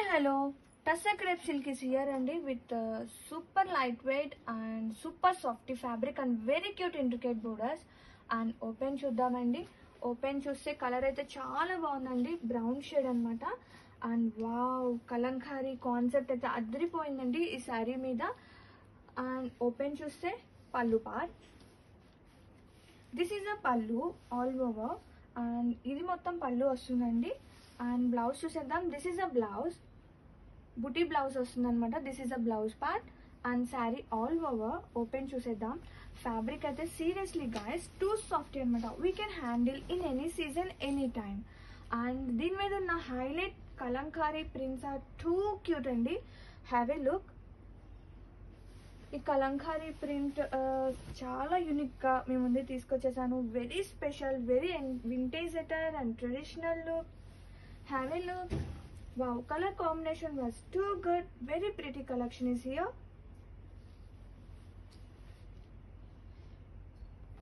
hello. Tussa crepe silk is here అండి with uh, super lightweight and super softy fabric and very cute intricate borders and open చూద్దామండి open చూస్తే colour అయితే చాలా బాగుందండి brown shade అన్నమాట and wow Kalamkari concept అయితే అదిరిపోయిందండి ఈ శారీ మీద అండ్ ఓపెన్ చూస్తే పళ్ళు పార్ట్ దిస్ ఈజ్ అ పళ్ళు ఆల్ ఓవర్ అండ్ ఇది మొత్తం పళ్ళు వస్తుందండి అండ్ బ్లౌజ్ చూసేద్దాం this is a blouse buti blouse వస్తుంది అనమాట this is a blouse part and sari all over open చూసేద్దాం ఫ్యాబ్రిక్ అయితే సీరియస్లీ గాయస్ టూ సాఫ్ట్ అనమాట we can handle in any season any time and దీని మీద ఉన్న highlight Kalamkari prints are too cute అండి have a look ఈ Kalamkari print చాలా యూనిక్గా మీ ముందే తీసుకొచ్చేసాను very special very vintage attire and traditional look have a look wow colour combination was too good very pretty collection is here